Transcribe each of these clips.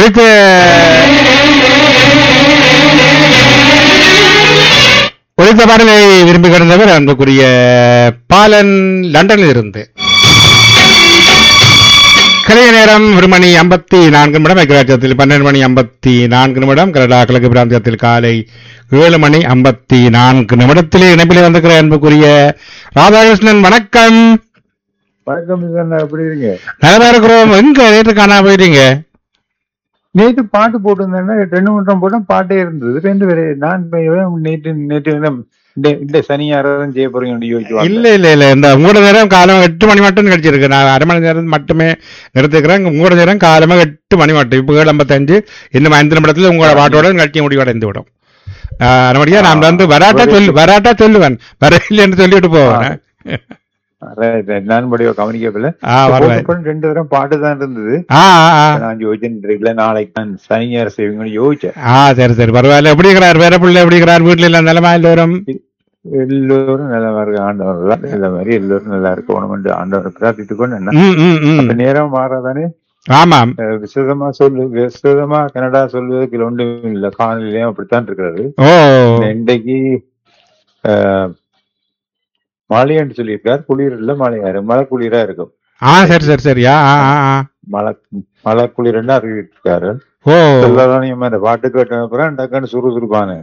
ஒழித்த ஒழித்த பாடலை விரும்பி கிடந்தவர் அன்புக்குரிய பாலன் லண்டனில் இருந்து கலைய நேரம் ஒரு மணி ஐம்பத்தி நான்கு நிமிடம் ஐக்கியராஜ்யத்தில் பன்னெண்டு மணி ஐம்பத்தி நான்கு நிமிடம் கனடா கிழக்கு பிராந்தியத்தில் காலை ஏழு மணி ஐம்பத்தி நான்கு நிமிடத்திலே இணைப்பிலே வந்திருக்கிற அன்புக்குரிய ராதாகிருஷ்ணன் வணக்கம் வணக்கம் சார் எப்படி இருக்கீங்க நல்லா இருக்கிறோம் எங்க நேற்று காணா போயிட்டீங்க நேற்று பாட்டு போட்டிருந்தேன்னா ரெண்டு மணி போட்டோம் பாட்டே இருந்தது ரெண்டு பேரு நான் இப்ப நேற்று நேற்று என்ன இந்த இந்த சனி யாரும் செய்ய போறீங்க யோசிச்சு இல்ல இல்ல இல்ல இந்த உங்களோட நேரம் காலம் எட்டு மணி மட்டும் கிடைச்சிருக்கு நான் அரை மணி நேரம் மட்டுமே நிறுத்திக்கிறேன் உங்களோட நேரம் காலமா எட்டு மணி மட்டும் இப்போ ஏழு ஐம்பத்தஞ்சு இன்னும் ஐந்து நிமிடத்துல உங்களோட பாட்டோட நிகழ்ச்சி முடிவடைந்து விடும் ஆஹ், அரைமணியா நான் வந்து வராட்டா சொல்லு வராட்டா சொல்லுவேன் வர இல்லைன்னு சொல்லிட்டு போவேன் Right, right. நான் படிவ கவனிக்கவில்லை ஆ வருவேன் போட்டப்புறம் ரெண்டு தரம் பாட்டு தான் இருந்தது ஆ ஆ, ஆ நான் யோசிச்சேன் இல்ல நாளைக்கு நான் சனி ஞாயிறு செய்வீங்கன்னு யோசிச்சேன் ஆ சரி சரி பரவாயில்ல எப்படி இருக்கிறார் வேற பிள்ளை எப்படி இருக்கிறார் வீட்டுல எல்லாம் நிலமா எல்லோரும் எல்லோரும் நல்லா இருக்கு ஆண்டவர் தான் இந்த மாதிரி எல்லோரும் நல்லா இருக்கணும் என்று ஆண்டவர் பிரார்த்தித்துக் கொண்டு என்ன ம் ம் ம் அப்ப நேரம் மாறாதானே ஆமாம் அஹ் விசதமா சொல்லு விசதமா கனடா சொல்வதற்கு ஒன்றும் இல்ல காணொலியிலயும் அப்படித்தான் இருக்கிறது ஓ இன்றைக்கு அஹ், மழைன்னு சொல்லியிருக்கார் குளிர் இல்ல மழையாரு மழை குளிரா இருக்கும் ஆ சரி சரி சரியா ஆ ஆ ஆ மழை மழை குளிர்னு அறிவித்திருக்காரு ஓ எல்லாரும் நீ இந்த பாட்டு கேட்ட அப்புறம் டக்குன்னு சுறுசுறுப்பானு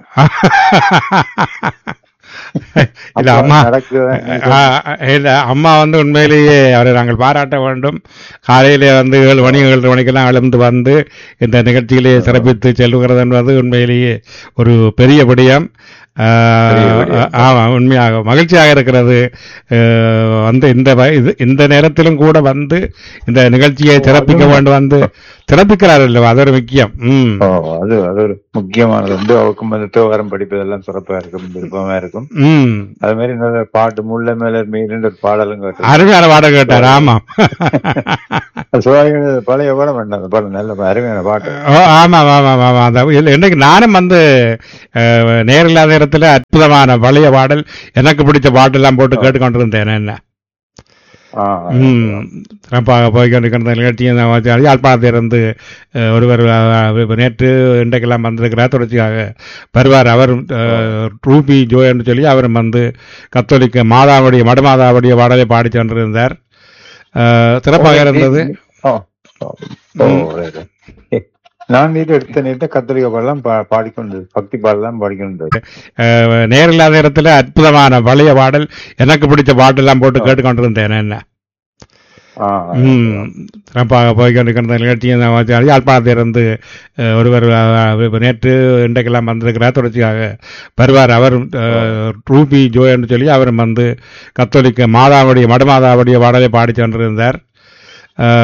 இல்ல அம்மா நடக்குது ஆ, இல்ல அம்மா வந்து உண்மையிலேயே அவரை நாங்கள் பாராட்ட வேண்டும் காலையிலே வந்து ஏழு மணி ஏழு மணிக்கெல்லாம் எழுந்து வந்து இந்த நிகழ்ச்சியிலே சிறப்பித்து செல்லுகிறது என்பது உண்மையிலேயே ஒரு பெரிய விடயம் ஆ, பெரிய விடயம். ஆமா உண்மையாக மகிழ்ச்சியாக இருக்கிறது ஆ, வந்து இந்த வ- இது இந்த நேரத்திலும் கூட வந்து இந்த நிகழ்ச்சியை சிறப்பிக்க வேண்டும் வந்து சிறப்பிக்கிறார் இல்லவா அது ஒரு முக்கியம் ம் ஓ, அது அது ஒரு முக்கியமானது வந்து அவருக்கும் வந்து தேவாரம் படிப்பதெல்லாம் சிறப்பா இருக்கும் விருப்பமா இருக்கும் ம் அது மாதிரி நல்ல பாட்டு முள்ள மேல மீறின்ற ஒரு பாடலும் கேட்டு அருமையான பாடம் கேட்டார் ஆமாம் சிவாஜி பழைய பாடம் வேண்டாம் அந்த பாடம் நல்ல பா- அருமையான பாட்டு ஓ ஆமாம் ஆமாம் ஆமாம் அந்த இல்ல, இன்னைக்கு நானும் வந்து அஹ், நேரில்லாத நேரத்தில் அற்புதமான பழைய பாடல் எனக்கு பிடிச்ச பாட்டெல்லாம் போட்டு கேட்டுக்கொண்டிருந்தேன் என்ன ஆ, ம் சிறப்பாக போய் கொண்டிருக்கிற நிகழ்ச்சியை நான் வந்து யாழ்ப்பாணத்திலிருந்து அஹ், ஒருவர் அஹ், இப்ப நேற்று இன்றைக்கெல்லாம் வந்திருக்கிறார் தொடர்ச்சியாக வருவார் அவர் அஹ், ரூபி ஜோ என்று சொல்லி அவரும் வந்து கத்தோலிக்க மாதாவுடைய மடமாதாவுடைய பாடலை பாடி சென்றிருந்தார் அஹ், சிறப்பாக இருந்தது ஓ, ஓ, ஓ, right, right. நான் நீட்டு எடுத்த நீட்ட கத்தரிக்கை பாடலாம் பா- பாடிக்கொண்டு பக்தி பாடலாம் பாடிக்கொண்டு அஹ், நேரில்லாத நேரத்தில் அற்புதமான பழைய பாடல் எனக்கு பிடிச்ச பாட்டெல்லாம் போட்டு கேட்டுக்கொண்டிருந்தேன் என்ன ஆ, ம் சிறப்பாக போய் கொண்டிருக்கிற நிகழ்ச்சியை நான் வந்து யாழ்ப்பாணத்திலிருந்து அஹ், ஒருவர் அஹ், இப்ப நேற்று இன்றைக்கெல்லாம் வந்திருக்கிறார் தொடர்ச்சியாக வருவார் அவர் அஹ், ரூபி ஜோ என்று சொல்லி அவரும் வந்து கத்தோலிக்க மாதாவுடைய மடமாதாவுடைய பாடலை பாடி சென்றிருந்தார் அஹ்,